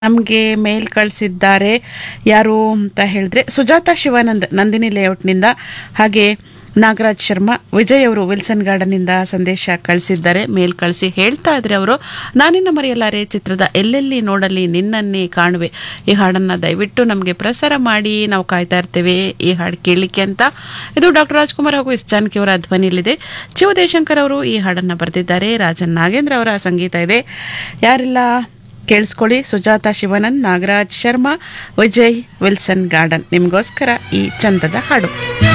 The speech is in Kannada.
ನಮಗೆ ಮೇಲ್ ಕಳಿಸಿದ್ದಾರೆ ಯಾರು ಅಂತ ಹೇಳಿದ್ರೆ ಸುಜಾತ ಶಿವಾನಂದ್ ನಂದಿನಿ ಲೇಔಟ್ನಿಂದ ಹಾಗೆ ನಾಗರಾಜ್ ಶರ್ಮಾ ವಿಜಯ್ ಅವರು ವಿಲ್ಸನ್ ಗಾರ್ಡನ್ನಿಂದ ಸಂದೇಶ ಕಳಿಸಿದ್ದಾರೆ ಮೇಲ್ ಕಳಿಸಿ ಹೇಳ್ತಾ ಇದ್ರೆ ಅವರು ನಾನಿನ್ನ ಮರೆಯಲಾರೆ ಚಿತ್ರದ ಎಲ್ಲೆಲ್ಲಿ ನೋಡಲಿ ನಿನ್ನನ್ನೇ ಕಾಣುವೆ ಈ ಹಾಡನ್ನು ದಯವಿಟ್ಟು ನಮಗೆ ಪ್ರಸಾರ ಮಾಡಿ ನಾವು ಕಾಯ್ತಾ ಇರ್ತೇವೆ ಈ ಹಾಡು ಕೇಳಲಿಕ್ಕೆ ಅಂತ ಇದು ಡಾಕ್ಟರ್ ರಾಜ್ಕುಮಾರ್ ಹಾಗೂ ಎಸ್ ಜಾನಕಿ ಅವರ ಧ್ವನಿಯಲ್ಲಿದೆ ಚಿವ ದೇಶಂಕರ್ ಅವರು ಈ ಹಾಡನ್ನು ಬರೆದಿದ್ದಾರೆ ರಾಜನ್ ನಾಗೇಂದ್ರ ಅವರ ಸಂಗೀತ ಇದೆ ಯಾರೆಲ್ಲ ಕೇಳಿಸ್ಕೊಳ್ಳಿ ಸುಜಾತ ಶಿವಾನಂದ್ ನಾಗರಾಜ್ ಶರ್ಮಾ ವಿಜಯ್ ವಿಲ್ಸನ್ ಗಾರ್ಡನ್ ನಿಮಗೋಸ್ಕರ ಈ ಚಂದದ ಹಾಡು